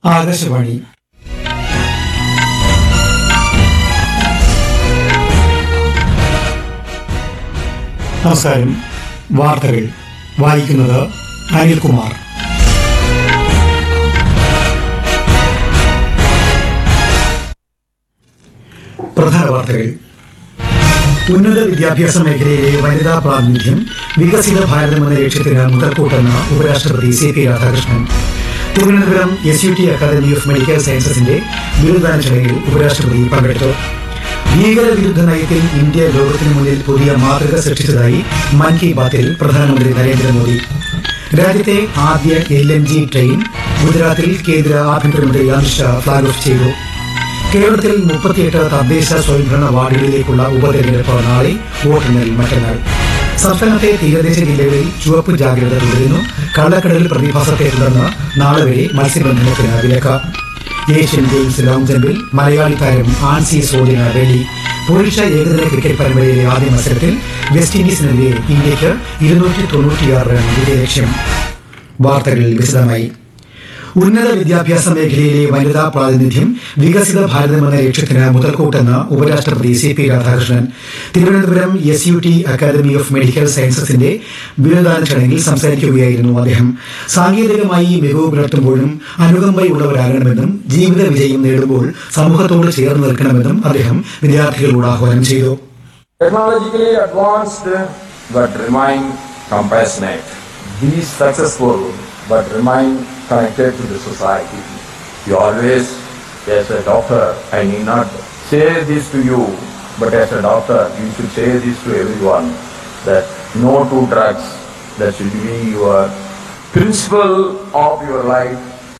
ആകാശവാണി നമസ്കാരം വാർത്തകൾ വായിക്കുന്നത് അനിൽകുമാർ പ്രധാന വാർത്തകൾ ഉന്നത വിദ്യാഭ്യാസ മേഖലയിലെ വനിതാ പ്രാതിനിധ്യം വികസിത ഭാരതം എന്ന ലക്ഷ്യത്തിന് മുതൽക്കൂട്ടെന്ന് ഉപരാഷ്ട്രപതി C P Radhakrishnan Thiruvananthapuram S U T academy of medical സയൻസസിന്റെ ബിരുദദാന ചടങ്ങിൽ ഉപരാഷ്ട്രപതി പങ്കെടുത്തു ഭീകരവിരുദ്ധ നയത്തിൽ ഇന്ത്യ ലോകത്തിന് മുന്നിൽ പുതിയ മാതൃക സൃഷ്ടിച്ചതായി മൻ കി ബാത്തിൽ പ്രധാനമന്ത്രി നരേന്ദ്രമോദി രാജ്യത്തെ ആദ്യ എൽ എൻ ജി ട്രെയിൻ ഗുജറാത്തിൽ കേന്ദ്ര ആഭ്യന്തരമന്ത്രി അമിത്ഷാ ഫ്ളാഗ് ഓഫ് ചെയ്തു കേരളത്തിൽ മുപ്പത്തിയെട്ട് തദ്ദേശ സ്വയംഭരണ വാർഡുകളിലേക്കുള്ള ഉപതെരഞ്ഞെടുപ്പ് നാളെ വോട്ടെണ്ണൽ മറ്റന്നാൾ സംസ്ഥാനത്തെ തീരദേശ ജില്ലകളിൽ ചുവപ്പ് ജാഗ്രത തുടരുന്നു കള്ളക്കടൽ പ്രതിഭാസത്തെ തുടർന്ന് നാളെ വരെ മത്സ്യബന്ധനത്തിന് വിലക്ക് ഏഷ്യൻ ഗെയിംസ് ലോങ് ജമ്പിൽ മലയാളി താരം ആൻസി സോദിന് വെള്ളി പുരുഷ ഏകദിന ക്രിക്കറ്റ് പരമ്പരയിലെ ആദ്യ മത്സരത്തിൽ വെസ്റ്റ് ഇൻഡീസിനെതിരെ ഇന്ത്യക്ക് ഇരുന്നൂറ്റി തൊണ്ണൂറ്റിയാറ് റൺ വിജയലക്ഷ്യം വാർത്തകൾ വിശദമായി ഉന്നത വിദ്യാഭ്യാസ മേഖലയിലെ വനിതാ പ്രാതിനിധ്യം വികസിത ഭാരതം എന്ന ലക്ഷ്യത്തിന് മുതൽക്കൂട്ടെന്ന് ഉപരാഷ്ട്രപതി C P Radhakrishnan Thiruvananthapuram S U T academy of medical സയൻസസിന്റെ ബിരുദദാന ചടങ്ങിൽ സംസാരിക്കുകയായിരുന്നു അദ്ദേഹം സാങ്കേതികമായി മികവ് പുലർത്തുമ്പോഴും അനുകമ്പയുള്ളവരാകണമെന്നും ജീവിത വിജയം നേടുമ്പോൾ സമൂഹത്തോട് ചേർന്ന് നിൽക്കണമെന്നും അദ്ദേഹം വിദ്യാർത്ഥികളോട് ആഹ്വാനം ചെയ്തു Technologically advanced but remain compassionate. Be successful but remain connected to the society. You always, as a doctor, I need not say this to you, but as a doctor, you should say this to everyone that no to drugs. That should be your principle of your life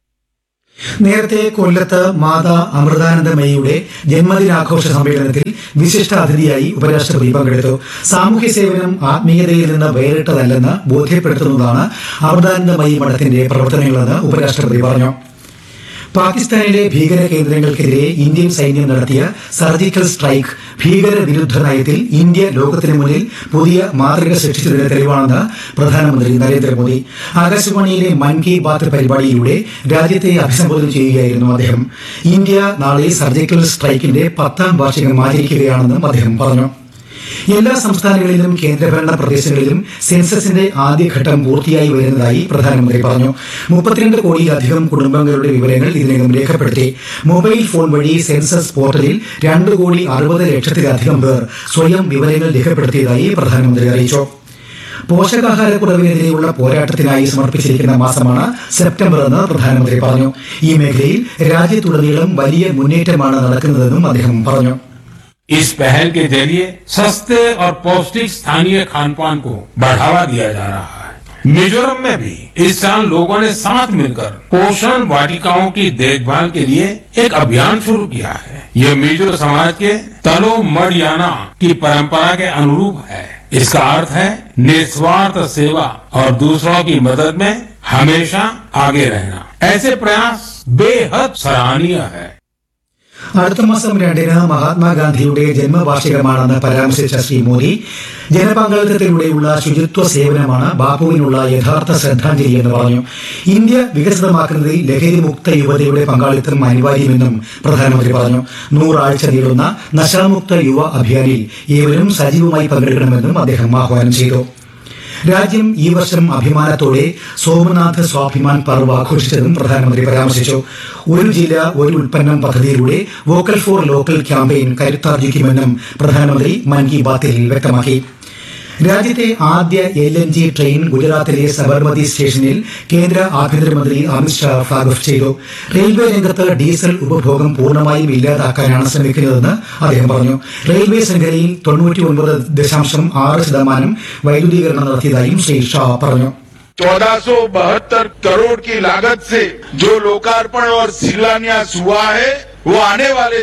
നേരത്തെ കൊല്ലത്ത് മാതാ അമൃതാനന്ദമയിയുടെ ജന്മദിനാഘോഷ സമ്മേളനത്തിൽ വിശിഷ്ട അതിഥിയായി ഉപരാഷ്ട്രപതി പങ്കെടുത്തു സാമൂഹ്യ സേവനം ആത്മീയതയിൽ നിന്ന് വേറിട്ടതല്ലെന്ന് ബോധ്യപ്പെടുത്തുന്നതാണ് അമൃതാനന്ദമയി മഠത്തിന്റെ പ്രവർത്തനങ്ങളെന്ന് ഉപരാഷ്ട്രപതി പറഞ്ഞു പാകിസ്ഥാനിലെ ഭീകര കേന്ദ്രങ്ങൾക്കെതിരെ ഇന്ത്യൻ സൈന്യം നടത്തിയ സർജിക്കൽ സ്ട്രൈക്ക് ഭീകര വിരുദ്ധ നയത്തിൽ ഇന്ത്യ ലോകത്തിന് മുന്നിൽ പുതിയ മാതൃക സൃഷ്ടിച്ചതിന് തെളിവാണെന്ന് പ്രധാനമന്ത്രി നരേന്ദ്രമോദി ആകാശവാണിയിലെ മൻ കി ബാത്ത് പരിപാടിയിലൂടെ രാജ്യത്തെ അഭിസംബോധന ചെയ്യുകയായിരുന്നു അദ്ദേഹം ഇന്ത്യ നാളെ സർജിക്കൽ സ്ട്രൈക്കിന്റെ പത്താം വാർഷികം ആചരിക്കുകയാണെന്നും അദ്ദേഹം പറഞ്ഞു എല്ലാ സംസ്ഥാനങ്ങളിലും കേന്ദ്രഭരണ പ്രദേശങ്ങളിലും സെൻസസിന്റെ ആദ്യഘട്ടം പൂർത്തിയായി വരുന്നതായി പ്രധാനമന്ത്രി പറഞ്ഞു മുപ്പത്തിരണ്ട് കോടിയിലധികം കുടുംബങ്ങളുടെ വിവരങ്ങൾ ഇതിനകം രേഖപ്പെടുത്തി മൊബൈൽ ഫോൺ വഴി സെൻസസ് പോർട്ടലിൽ രണ്ട് കോടി അറുപത് ലക്ഷത്തിലധികം പേർ സ്വയം വിവരങ്ങൾ രേഖപ്പെടുത്തിയതായി പ്രധാനമന്ത്രി അറിയിച്ചു പോഷകാഹാരക്കുറവിനെതിരെയുള്ള പോരാട്ടത്തിനായി സമർപ്പിച്ചിരിക്കുന്ന മാസമാണ് സെപ്റ്റംബർ എന്ന് പ്രധാനമന്ത്രി പറഞ്ഞു ഈ മേഖലയിൽ രാജ്യത്തുടനീളം വലിയ മുന്നേറ്റമാണ് നടക്കുന്നതെന്നും അദ്ദേഹം പറഞ്ഞു इस पहल के जरिए सस्ते और पौष्टिक स्थानीय खान पान को बढ़ावा दिया जा रहा है मिजोरम में भी इस साल लोगों ने साथ मिलकर पोषण वाटिकाओं की देखभाल के लिए एक अभियान शुरू किया है ये मिजो समाज के तलो मड़ियाना की परंपरा के अनुरूप है इसका अर्थ है निस्वार्थ सेवा और दूसरों की मदद में हमेशा आगे रहना ऐसे प्रयास बेहद सराहनीय है അടുത്ത മാസം രണ്ടിന് മഹാത്മാഗാന്ധിയുടെ ജന്മവാർഷികമാണെന്ന് പരാമർശിച്ച ശ്രീ മോദി ജനപങ്കാളിത്തത്തിലൂടെയുള്ള ശുചിത്വ സേവനമാണ് ബാപ്പുവിനുള്ള യഥാർത്ഥ ശ്രദ്ധാഞ്ജലി എന്ന് പറഞ്ഞു ഇന്ത്യ വികസിതമാക്കുന്നതിൽ ലഹരിമുക്ത യുവതയുടെ പങ്കാളിത്തം അനിവാര്യമെന്നും പ്രധാനമന്ത്രി പറഞ്ഞു നൂറാഴ്ച നീളുന്ന നശാമുക്ത യുവ അഭിയാനിൽ ഏവരും സജീവമായി പങ്കെടുക്കണമെന്നും അദ്ദേഹം ആഹ്വാനം ചെയ്തു രാജ്യം ഈ വർഷം അഭിമാനത്തോടെ സോമനാഥ് സ്വാഭിമാൻ പർവ് ആഘോഷിച്ചതും പ്രധാനമന്ത്രി പരാമർശിച്ചു ഒരു ജില്ല ഒരു ഉൽപ്പന്നം പദ്ധതിയിലൂടെ വോക്കൽ ഫോർ ലോക്കൽ ക്യാമ്പയിൻ കരുത്താർജിക്കുമെന്നും പ്രധാനമന്ത്രി മൻ കി ബാത്തിൽ വ്യക്തമാക്കി രാജ്യത്തെ ആദ്യ എൽ എൻ ജി ട്രെയിൻ ഗുജറാത്തിലെ സബർമതി സ്റ്റേഷനിൽ കേന്ദ്ര ആഭ്യന്തരമന്ത്രി അമിത്ഷാ ഫ്ളാഗ് ഓഫ് ചെയ്തു റെയിൽവേ രംഗത്ത് ഡീസൽ ഉപഭോഗം പൂർണ്ണമായും ഇല്ലാതാക്കാനാണ് ശ്രമിക്കുന്നതെന്ന് അദ്ദേഹം പറഞ്ഞു റെയിൽവേ ശൃംഖലയിൽ തൊണ്ണൂറ്റി ഒൻപത് ദശാംശം ആറ് ശതമാനം വൈദ്യുതീകരണം നടത്തിയതായും ശ്രീ ഷാ പറഞ്ഞു चौदह सौ बहत्तर करोड़ की लागत से जो लोकार्पण और शिलान्यास हुआ है वो आने वाले